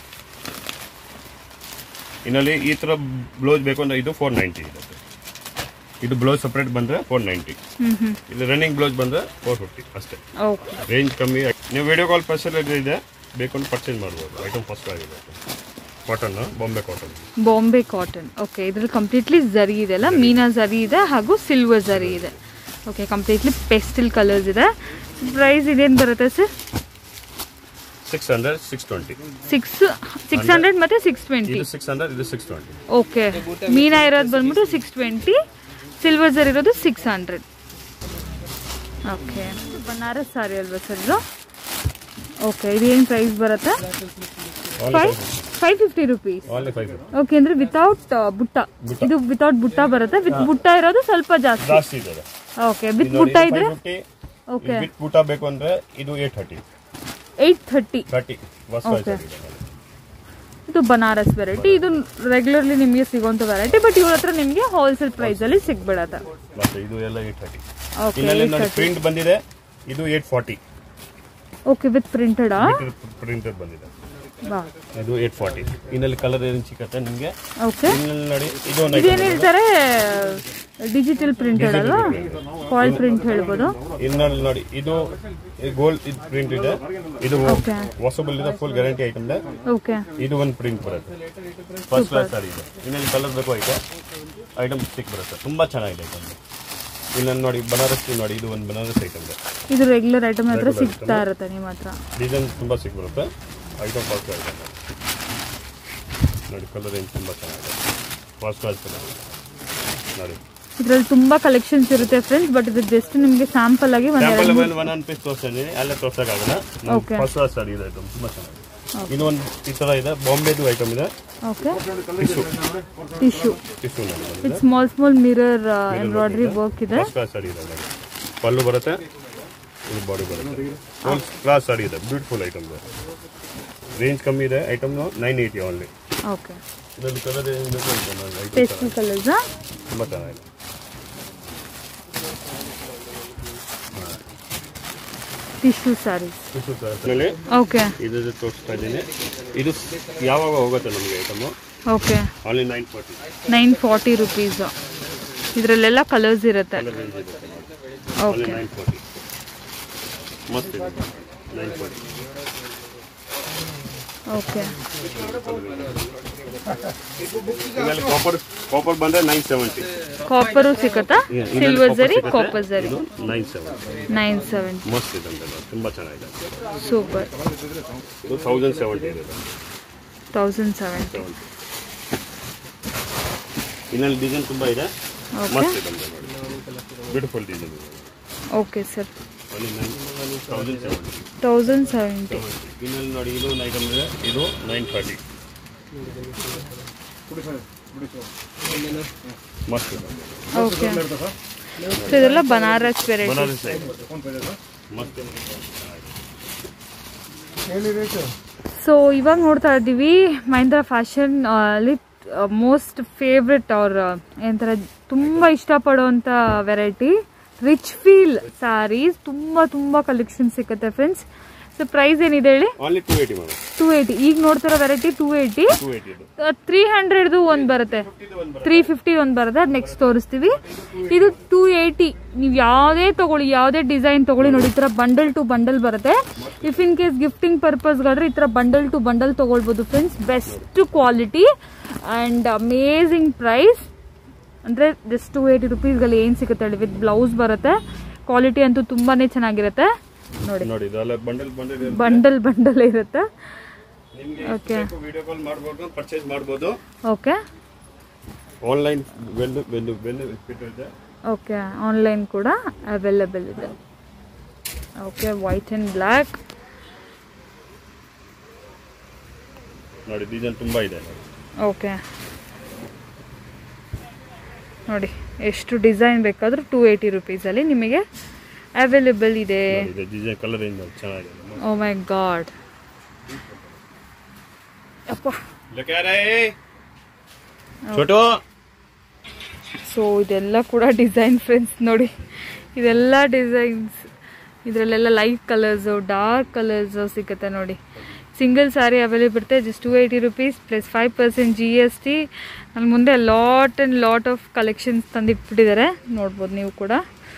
ಇನ್ನಲ್ಲಿ ಈ ಥರ ಬ್ಲೌಸ್ ಬೇಕು ಅಂದ್ರೆ ಇದು ಫೋರ್ ನೈಂಟಿ ಇರುತ್ತೆ ಇದು ಬ್ಲೌಸ್ ಸಪ್ರೇಟ್ ಬಂದರೆ ಫೋರ್ ನೈಂಟಿ ಹ್ಞೂ ಹ್ಞೂ ಇದು ರನ್ನಿಂಗ್ ಬ್ಲೌಸ್ ಬಂದರೆ ಫೋರ್ ಫಿಫ್ಟಿ ಅಷ್ಟೇ ಓಕೆ ರೇಂಜ್ ಕಮ್ಮಿ ನೀವು ವಿಡಿಯೋ ಕಾಲ್ ಫೆಸಿಲಿಟಿ ಇದೆ ಬೇಕು ಅಂದ್ರೆ ಪರ್ಚೇಸ್ ಮಾಡ್ಬೋದು ಐಟಮ್ ಫಸ್ಟ್ ಆಗಿದೆ cotton Bombay cotton Bombay cotton okay ಇದ್ರಲ್ಲಿ ಕಂಪ್ಲೀಟ್ಲಿ ಝರಿ ಇದೆ ಅಲ್ಲ ಮೀನಾ ಝರಿ ಇದೆ ಹಾಗೂ ಸಿಲ್ವರ್ ಝರಿ ಇದೆ ಓಕೆ ಕಂಪ್ಲೀಟ್ಲಿ ಪೆಸ್ಟಿಲ್ ಕಲರ್ಸ್ ಇದೆ ಪ್ರೈಸ್ ಇದೇನು ಬರುತ್ತೆ sir six hundred six twenty six six hundred ಮತ್ತು ಸಿಕ್ಸ್ ಟ್ವೆಂಟಿ ಇದು ಸಿಕ್ಸ್ ಹಂಡ್ರೆಡ್ ಇದು ಸಿಕ್ಸ್ ಟ್ವೆಂಟಿ ಓಕೆ ಮೀನಾ ಇರೋದು ಬಂದ್ಬಿಟ್ಟು ಸಿಕ್ಸ್ ಟ್ವೆಂಟಿ ಸಿಲ್ವರ್ ಝರ್ ಇರೋದು six hundred okay Banaras sari ಅಲ್ವಾ ಸರ್ ಇದು ಓಕೆ ಇದು ಏನು ಪ್ರೈಸ್ ಬರುತ್ತೆ five five fifty rupees only five okay ಅಂದ್ರೆ ವಿತೌಟ್ ಬುಟ್ಟ ಇದು ವಿತೌಟ್ ಬುಟ್ಟ ಬರುತ್ತೆ ವಿತ್ ಬುಟ್ಟ ಇರೋದು ಸ್ವಲ್ಪ ಜಾಸ್ತಿ ಜಾಸ್ತಿ ಇದೆ ಓಕೆ ವಿತ್ ಬುಟ್ಟ ಇದ್ರೆ ಓಕೆ ವಿತ್ ಊಟ ಬೇಕು ಅಂದ್ರೆ ಇದು eight thirty eight thirty thirty ಹೊಸ Okay. ಇದು ಬನಾರಸ್ ವೆರೈಟಿ ಇದು ರೆಗ್ಯುಲರ್ಲಿ ನಿಮಗೆ ಸಿಗೋಂಥ ವೆರೈಟಿ ಬಟ್ ಇವ್ರ ಹತ್ರ ನಿಮಗೆ ಹೋಲ್ಸೇಲ್ ಪ್ರೈಸ್ ಅಲ್ಲಿ ಸಿಗ್ಬಿಡತ್ತೆ ಮತ್ತೆ ಇದು ಎಲ್ಲ ಏಟ್ ಥರ್ಟಿ ಓಕೆ ಇನ್ನಲ್ಲಿ ನೋಡಿ ಪ್ರಿಂಟ್ ಬಂದಿದೆ ಇದು ಏಟ್ ಫಾರ್ಟಿ ಓಕೆ ವಿತ್ ಪ್ರಿಂಟೆಡಾ ಪ್ರಿಂಟರ್ ಬಂದಿದೆ ವಾ ಇದು ಏಟ್ ಫಾರ್ಟಿ ಇನ್ನಲ್ಲಿ ಕಲರ್ ಏನು ಸಿಕ್ಕತ್ತೆ ನಿಮಗೆ ಓಕೆ ಇನ್ನಲ್ಲಿ ನೋಡಿ ಇದು ಒಂದು ಇದೇನು ಹೇಳ್ತಾರೆ ಡಿಜಿಟಲ್ ಪ್ರಿಂಟೆಡ್ ಅಲ್ವಾ ಫಾಯಿಲ್ ಪ್ರಿಂಟ್ ಹೇಳ್ಬೋದು ಇನ್ನಲ್ಲಿ ನೋಡಿ ಇದು ಗೋಲ್ಡ್ ಇದು ಪ್ರಿಂಟ್ ಇದೆ ಇದು Okay. ವಾಸಬಲ್ ಇದೆ ಫುಲ್ ಗ್ಯಾರಂಟಿ ಐಟಮ್ ಇದೆ ಓಕೆ ಇದು ಒಂದು ಪ್ರಿಂಟ್ ಬರುತ್ತೆ ಫಸ್ಟ್ ಕ್ಲಾಸ್ ಸಾರಿ ಇದೆ ಇನ್ನೊಂದು ಕಲರ್ ಬೇಕು ಐತೆ ಐಟಮ್ ಸಿಕ್ ಬರುತ್ತೆ ತುಂಬಾ ಚೆನ್ನಾಗಿದೆ ಐಟಮ್ ಇನ್ನೊಂದು ನೋಡಿ ಬನಾರಸ್ ನೋಡಿ ಇದು ಒಂದು ಬನಾರಸ್ ಐಟಮ್ ಇದೆ ಇದು ರೆಗ್ಯುಲರ್ ಐಟಮ್ ಹತ್ರ ಸಿಗ್ತಾ ಇರುತ್ತೆ ನಿಮ್ಮ ಹತ್ರ ಡಿಸೈನ್ ತುಂಬಾ ಸಿಕ್ ಬರುತ್ತೆ ಐಟಮ್ ಫಾಸ್ಟ್ ಐಟಮ್ ನೋಡಿ ಕಲರ್ ಏನು ತುಂಬಾ ಚೆನ್ನಾಗಿದೆ ಫಸ್ಟ್ ಕ್ಲಾಸ್ ನೋಡಿ ಇದ್ರಲ್ಲಿ ತುಂಬಾ ಕಲೆಕ್ಷನ್ಸ್ ಇರುತ್ತೆ ಫ್ರೆಂಡ್ಸ್ ಬಟ್ ಇದು ಜಸ್ಟ್ ನಿಮಗೆ ಸ್ಯಾಂಪಲ್ ಆಗಿ ಒಂದ್ ಸ್ಯಾಂಪಲ್ ಮೇಲೆ ಒನ್ ಒನ್ ಪೀಸ್ ತೋರಿಸ್ತಾ ಇದ್ದೀನಿ ಅಲ್ಲೇ ತೋರ್ಸೋಕ್ಕಾಗಲ್ಲ Okay. ಫಸ್ಟ್ ಕ್ಲಾಸ್ ಸಾರಿ ಇದೆ ಐಟಮ್ ತುಂಬಾ ಚೆನ್ನಾಗಿದೆ ಇದು ಒಂದು ಈ ಥರ ಇದೆ ಬಾಂಬೆದು ಐಟಮ್ ಇದೆ ಓಕೆ ಟಿಶ್ಯೂ ಟಿಶ್ಯೂ ಟಿಶ್ಯೂ ನೋಡಿ with small small mirror embroidery work ಇದೆ ಫಸ್ಟ್ ಕ್ಲಾಸ್ ಸಾರಿ ಇದೆ ನೋಡಿ ಪಲ್ಲು ಬರುತ್ತೆ ಇದು ಬಾಡಿ ಬರುತ್ತೆ ಫುಲ್ ಕ್ಲಾಸ್ ಸಾರಿ ಇದೆ ಬ್ಯೂಟಿಫುಲ್ ಐಟಮ್ ಇದೆ ರೇಂಜ್ ಕಮ್ಮಿ ಇದೆ item nine eighty only okay ಇದರಲ್ಲಿ ಕಲರ್ ಏನು ಬೇಕು ಇದೆ ನೋಡಿ ಐಟಮ್ ಪೇಸ್ಟಲ್ ಕಲರ್ಸ್ ತುಂಬ ಚೆನ್ನಾಗಿದೆ ಟಿಶ್ಯೂ ಸ್ಯಾರೀಸ್ ಟಿಶ್ಯೂ ಕ್ಲಾಸಲ್ಲಿ ಓಕೆ ಇದು ತೋರಿಸ್ತಾ ಇದ್ದೀನಿ ಇದು ಯಾವಾಗ ಹೋಗುತ್ತೆ ನಮಗೆ ಐಟಮು okay only nine forty nine forty rupees ಇದರಲ್ಲೆಲ್ಲ ಕಲರ್ಸ್ ಇರುತ್ತೆ ಕಲರ್ ರೇಂಜ್ ಇದೆ ಓನ್ಲಿ ಓಕೆ ನೈನ್ ಫಾರ್ಟಿ ಮಸ್ತ್ ಇದೆ ನೈನ್ ಫಾರ್ಟಿ ಓಕೆ ಇದರಲ್ಲಿ ಕಾಪರ್ ಕಾಪರ್ ಬಂದರೆ ನೈನ್ ಸೆವೆಂಟಿ ಕಾಪರು ಸಿಗುತ್ತಾ ಸಿಲ್ವರ್ ಜರಿ ಕಾಪರ್ ಜರಿ ಇದು ನೈನ್ ಸೆವೆಂಟಿ ನೈನ್ ಸೆವೆಂಟಿ ಮಸ್ತ್ ಇದೆ ಅಂತ ತುಂಬ ಚೆನ್ನಾಗಿದೆ ಸೂಪರ್ ಇದು ತೌಸಂಡ್ ಸೆವೆಂಟಿ ಇದೆ ತೌಸಂಡ್ ಸೆವೆಂಟಿ ಸೆವೆಂಟಿ ಇನ್ನಲ್ಲಿ ಡಿಸೈನ್ ತುಂಬ ಇದೆ ಓಕೆ ಮಸ್ತ್ ಇದೆ ಅಂತ ನೋಡಿ ಬ್ಯೂಟಿಫುಲ್ ಡಿಸೈನ್ ಇದೆ ಓಕೆ ಸರ್ ಅಲ್ಲಿ nine thousand seventy thousand seventy ಇನ್ನಲ್ಲಿ ನೋಡಿ ಇದು ಒಂದು ಐಟಮ್ ಇದೆ ಇದು ನೈನ್ ಥರ್ಟಿ ಮಸ್ತ್ ಇದೆ ಓಕೆ ಸೊ ಇದೆಲ್ಲ ಬನಾರಸ್ ವೆರೈಟಿ ಬನಾರಸ್ ಐಟಮ್ ಮಸ್ತ್ ಇದೆ ಸೊ ಇವಾಗ ನೋಡ್ತಾ ಇದ್ದೀವಿ ಮಹೇಂದ್ರ ಫ್ಯಾಷನ್ ಅಲ್ಲಿ ಮೋಸ್ಟ್ ಫೇವ್ರೆಟ್ ಅವ್ರ ಏನಂತಾರೆ ತುಂಬ ಇಷ್ಟಪಡುವಂಥ ವೆರೈಟಿ ರಿಚ್ ಫೀಲ್ ಸ್ಯಾರೀಸ್ ತುಂಬ ತುಂಬ ಕಲೆಕ್ಷನ್ ಸಿಗುತ್ತೆ ಫ್ರೆಂಡ್ಸ್ ಸೊ ಪ್ರೈಸ್ ಏನಿದೆ ಹೇಳಿ only two eighty madam two eighty ಈಗ ನೋಡ್ತಿರೋ variety two eighty two eighty ಇದು ತ್ರೀ ಹಂಡ್ರೆಡ್ದು ಒಂದು ಬರುತ್ತೆ ತ್ರೀ ಫಿಫ್ಟಿ ಒಂದು ಬರುತ್ತೆ ಅದು ನೆಕ್ಸ್ಟ್ ತೋರಿಸ್ತೀವಿ ಇದು ಟೂ ಏಯ್ಟಿ ನೀವು ಯಾವುದೇ ತಗೊಳ್ಳಿ ಯಾವುದೇ ಡಿಸೈನ್ ತಗೊಳ್ಳಿ ನೋಡಿ ಈ ಥರ ಬಂಡಲ್ ಟು ಬಂಡಲ್ ಬರುತ್ತೆ ಇಫ್ ಇನ್ ಕೇಸ್ ಗಿಫ್ಟಿಂಗ್ ಪರ್ಪಸ್ಗಾದ್ರೆ ಈ ಥರ ಬಂಡಲ್ ಟು ಬಂಡಲ್ ತೊಗೊಳ್ಬೋದು friends best quality and amazing price ಅಂದರೆ ಜಸ್ಟ್ ಟೂ ಏಯ್ಟಿ ರುಪೀಸ್ಗಲ್ಲಿ ಏನು ಸಿಗುತ್ತೆ ಹೇಳಿ ವಿತ್ ಬ್ಲೌಸ್ ಬರುತ್ತೆ ಕ್ವಾಲಿಟಿ ಅಂತೂ ತುಂಬಾ ಚೆನ್ನಾಗಿರುತ್ತೆ ನೋಡಿ ನೋಡಿ ಇದೆಲ್ಲ ಬಂಡಲ್ ಬಂಡಲ್ ಬಂಡಲ್ ಬಂಡಲ್ ಇರುತ್ತೆ ನಿಮಗೆ ಓಕೆ ವಿಡಿಯೋ ಕಾಲ್ ಮಾಡ್ಬೋದು ಪರ್ಚೇಸ್ ಮಾಡ್ಬೋದು ಓಕೆ ಆನ್ಲೈನ್ ವೆಲ್ಲು ವೆಲ್ಲು ವೆಲ್ಲು ಫಿಟ್ ಇದೆ ಓಕೆ ಆನ್ಲೈನ್ ಕೂಡ ಅವೈಲೇಬಲ್ ಇದೆ ಓಕೆ ವೈಟ್ ಆ್ಯಂಡ್ ಬ್ಲ್ಯಾಕ್ ನೋಡಿ ಡಿಸೈನ್ ತುಂಬ ಇದೆ ಓಕೆ ನೋಡಿ ಎಷ್ಟು ಡಿಸೈನ್ ಬೇಕಾದರೂ ಟೂ ಏಯ್ಟಿ ರುಪೀಸಲ್ಲಿ ನಿಮಗೆ ಅವೈಲೇಬಲ್ ಇದೆ ನೋಡಿ ಇದೆ ಡಿಸೈನ್ ಕಲರ್ ಏನು ಚೆನ್ನಾಗಿದೆ ಓ ಮೈ ಗಾಡ್ ಅಪ್ಪ ಲೆಕ್ಕ ಯಾರೇ ಛೋಟು ಸೊ ಇದೆಲ್ಲ ಕೂಡ ಡಿಸೈನ್ ಫ್ರೆಂಡ್ಸ್ ನೋಡಿ ಇದೆಲ್ಲ ಡಿಸೈನ್ಸ್ ಇದರಲ್ಲೆಲ್ಲ ಲೈಟ್ ಕಲರ್ಸು ಡಾರ್ಕ್ ಕಲರ್ಸು ಸಿಗುತ್ತೆ ನೋಡಿ ಸಿಂಗಲ್ ಸ್ಯಾರಿ ಅವೈಲೇಬಲ್ ಇರುತ್ತೆ just two eighty rupees plus five percent G S T ಅಲ್ಲಿ ಮುಂದೆ lot and lot of collections ತಂದಿಟ್ಬಿಟ್ಟಿದ್ದಾರೆ ನೋಡ್ಬೋದು ನೀವು ಕೂಡ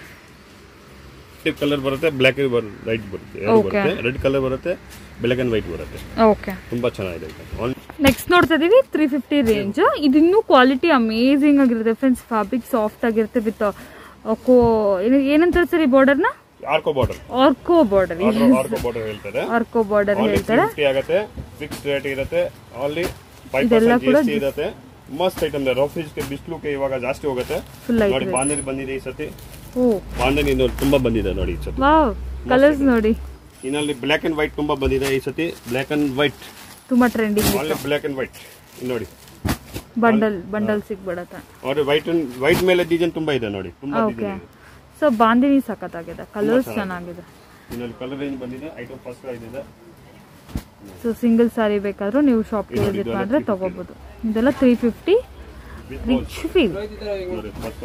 ಕಲರ್ ಬರುತ್ತೆ ಬ್ಲ್ಯಾಕ್ ವೈಟ್ ಬರುತ್ತೆ ಎರಡು Okay. ಬರುತ್ತೆ ರೆಡ್ ಕಲರ್ ಬರುತ್ತೆ ಬ್ಲ್ಯಾಕ್ ಆ್ಯಂಡ್ ವೈಟ್ ಬರುತ್ತೆ ಓಕೆ ತುಂಬ ಚೆನ್ನಾಗಿದೆ ಇದು. Only ನೆಕ್ಸ್ಟ್ ನೋಡ್ತಾ ಇದೀವಿ ತ್ರೀ ಫಿಫ್ಟಿ ರೇಂಜ್ ಇದು ಇನ್ನೂ ಕ್ವಾಲಿಟಿ ಅಮೇಝಿಂಗ್ ಆಗಿರುತ್ತೆ ಫ್ರೆಂಡ್ಸ್ ಫ್ಯಾಬ್ರಿಕ್ ಸಾಫ್ಟ್ ಆಗಿರುತ್ತೆ ವಿತ್ ಕೋ ಏನಂತಾರೆ ಸರ್ ಈ ಬಾರ್ಡರ್ನ ಆರ್ಕೋ ಬಾರ್ಡರ್ ಆರ್ಕೋ ಬಾರ್ಡರ್ ಆರ್ಕೋ ಬಾರ್ಡರ್ ಹೇಳ್ತಾರೆ ಆರ್ಕೋ ಬಾರ್ಡರ್ ಹೇಳ್ತಾರೆ ಫಿಫ್ಟಿ ಆಗುತ್ತೆ ಫಿಕ್ಸ್ ರೇಟ್ ಇರುತ್ತೆ ಅಲ್ಲಿ ಫೈವ್ ಇದೆಲ್ಲ ಪರ್ಸೆಂಟ್ ಕೂಡ ಜಿ ಇರುತ್ತೆ ಮಸ್ತ್ ಐಟಮ್ ರಫೀಸ್ಗೆ ಬಿಸಿಲುಗೆ ಇವಾಗ ಜಾಸ್ತಿ ಹೋಗುತ್ತೆ ಫುಲ್ ನೋಡಿ ಐಟ್ ಬಾಂಧನಿ ಬಂದಿದೆ ಈ ಸತಿ ಓ ಬಾಂಧನಿ ಇದು ತುಂಬಾ ಬಂದಿದೆ ನೋಡಿ ಈ ಸತಿ ವಾವ್ ಕಲರ್ಸ್ ನೋಡಿ ಇನ್ನಲ್ಲಿ ಬ್ಲ್ಯಾಕ್ ಅಂಡ್ ವೈಟ್ ತುಂಬಾ ಬಂದಿದೆ ಈ ಸತಿ ಬ್ಲ್ಯಾಕ್ ಅಂಡ್ ವೈಟ್ ತುಂಬಾ trending only black and white ನೋಡಿ ಬಂಡಲ್ ಬಂಡಲ್ ಸಿಗ್ಬಿಡತ್ತೆ ಅವ್ರಿಗೆ ವೈಟ್ ವೈಟ್ ಮೇಲೆ ಡಿಸೈನ್ ತುಂಬಾ ಇದೆ ನೋಡಿ ತುಂಬಾ ಓಕೆ ಡಿಸೈನ್ ಇದೆ ಸೊ ಬಾಂದಿನಿ ಸಖತ್ತಾಗಿದೆ ಕಲರ್ಸ್ ಚೆನ್ನಾಗಿದೆ ಇನ್ನೊಂದು ಕಲರ್ ರೇಂಜ್ ಬಂದಿದೆ ಐಟಮ್ ಫಸ್ಟ್ ಇದೆ ಸೊ ಸಿಂಗಲ್ ಸಾರಿ ಬೇಕಾದ್ರೂ ನೀವು ಶಾಪ್ಗೆ ಇದು ವಿಸಿಟ್ ಇದೆಲ್ಲ ಮಾಡಿದ್ರೆ ತಗೋಬಹುದು ಇದೆಲ್ಲ three fifty with rich feel ನೋಡಿ ಫಸ್ಟ್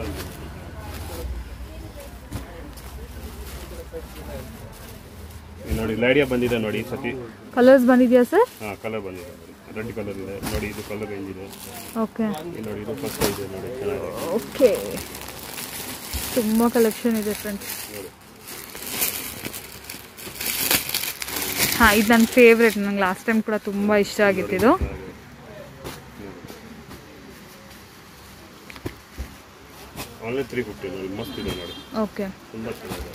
ನೋಡಿ ಲೈಡಿಯಾ ಬಂದಿದೆ ನೋಡಿ ಈ ಸತಿ ಕಲರ್ಸ್ ಬಂದಿದೆಯಾ ಸರ್ ಹಾ ಕಲರ್ ಬಂದಿದೆ ನೋಡಿ ರೆಡ್ ಕಲರ್ ಇದೆ ನೋಡಿ ಇದು ಕಲರ್ ರೇಂಜ್ ಇದೆ ಓಕೆ ಇಲ್ಲಿ ನೋಡಿ ಇದು ಫಸ್ಟ್ ಇದೆ ನೋಡಿ ಚೆನ್ನಾಗಿದೆ ಓಕೆ ತುಂಬ ಕಲೆಕ್ಷನ್ ಇದೆ ಫ್ರೆಂಡ್ಸ್ ನೋಡಿ ಹಾಂ ಇದು ನನ್ನ ಫೇವ್ರೆಟ್ ನಂಗೆ ಲಾಸ್ಟ್ ಟೈಮ್ ಕೂಡ ತುಂಬ ಇಷ್ಟ ಆಗಿತ್ತು ಇದು ಆನ್ಲಿ ತ್ರೀ ಫಿಫ್ಟಿ ನೋಡಿ ಮಸ್ತ್ ಇದೆ ನೋಡಿ ಓಕೆ ತುಂಬ ಚೆನ್ನಾಗಿದೆ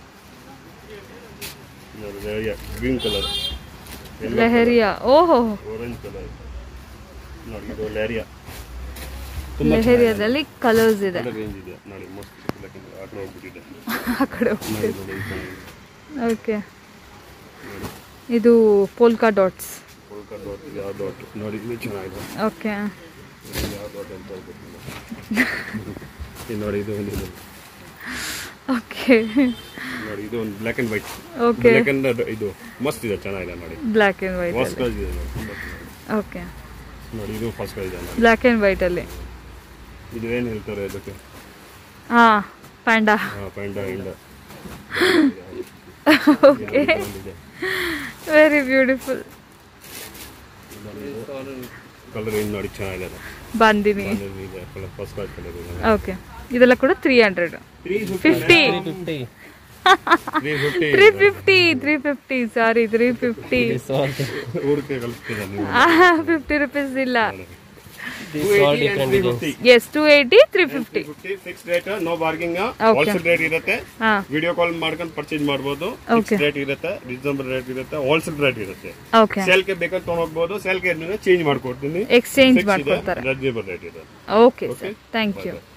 ನೋಡಿ ಲೇರಿಯಾ ಗ್ರೀನ್ ಕಲರ್ ಲೆಹರಿಯಾ ಓಹೋ ಆರೆಂಜ್ ಕಲರ್ ನೋಡಿ ಇದು ಲೇರಿಯಾ ತುಂಬ ಲೆಹರಿಯಾದಲ್ಲಿ ಕಲರ್ಸ್ ಇದೆ ಕಲರ್ ರೇಂಜ್ ಇದೆ ನೋಡಿ ಮಸ್ತ್ ಯಾಕಂದ್ರೆ ಆ ಕಡೆ ಹೋಗ್ಬಿಟ್ಟಿದೆ ಆ ಕಡೆ ನೋಡಿ ನೋಡಿ ಇದು ಚೆನ್ನಾಗಿದೆ. ಓಕೆ ಇದು ಪೋಲ್ಕಾ ಡಾಟ್ಸ್ ಕೋಲ್ಕಾ ಡಾಟ್ ಯಾವ ಡಾಟ್ ನೋಡಿ ಇದು ಚೆನ್ನಾಗಿದೆ ಓಕೆ ಇದು ಯಾವ ಡಾಟ್ ಅಂತ ಗೊತ್ತಿಲ್ಲ ಇದು ನೋಡಿ ಇದು ಒಂದು ಇದು. ಓಕೆ ನೋಡಿ ಇದು ಒಂದು black and white okay black and ಇದು ಮಸ್ತ್ ಇದೆ ಚೆನ್ನಾಗಿದೆ ನೋಡಿ black and white first price ಇದೆ ನೋಡಿ ತುಂಬ ಚೆನ್ನಾಗಿದೆ ಓಕೆ ನೋಡಿ ಇದು ಫಸ್ಟ್ ಪ್ರೈಸ್ ಇದೆ ನೋಡಿ ಬ್ಲ್ಯಾಕ್ ಆ್ಯಂಡ್ ವೈಟಲ್ಲಿ ಇದು ಏನು ಹೇಳ್ತಾರೆ ಇದಕ್ಕೆ ಹಾಂ ಪ್ಯಾಂಡಾ ಹಾಂ ಪ್ಯಾಂಡ ಇಂಡ ಓಕೆ ವೆರಿ ಬ್ಯೂಟಿಫುಲ್ ಕಲರ್ ಏನು ನೋಡಿ ಚೆನ್ನಾಗಿದೆ ಬಂದಿನಿ ಕಲರ್ ಇದೆ ಕಲರ್ ಫಸ್ಟ್ ಕ್ಲಾಸ್ ಕಲರ್ ಇದೆ ಓಕೆ ಇದೆಲ್ಲ ಕೂಡ three hundred three fifty three fifty three fifty three fifty sari three fifty ಊರಿಗೆ ಕಳಿಸ್ತೀರಾ ನೀವು ಫಿಫ್ಟಿ ರುಪೀಸ್ ಇಲ್ಲ two eighty three fifty yes two eighty three fifty fifty fix rate no bargaining Okay. Wholesale rate ಇರುತ್ತೆ ಹಾಂ ವಿಡಿಯೋ ಕಾಲ್ ಮಾಡ್ಕೊಂಡು ಪರ್ಚೇಸ್ ಮಾಡ್ಬೋದು ಫಿಕ್ಸ್ Okay. ರೇಟ್ ಇರುತ್ತೆ ರೀಸನಬಲ್ ರೇಟ್ ಇರುತ್ತೆ ಹೋಲ್ಸೇಲ್ ರೇಟ್ ಇರುತ್ತೆ ಓಕೆ ಸೇಲ್ಗೆ ಬೇಕಾದ್ರೆ ತೊಗೊಂಡೋಗ್ಬೋದು ಸೇಲ್ಗೆ ಚೇಂಜ್ ಮಾಡ್ಕೊಡ್ತೀನಿ ಎಕ್ಸ್ಚೇಂಜ್ Fix ಇದೆ ಮಾಡ್ಕೊಡ್ತಾರೆ ರೀಸನಬಲ್ ರೇಟ್ ಇದೆ ಓಕೆ ಸರ್ ಥ್ಯಾಂಕ್ ಯು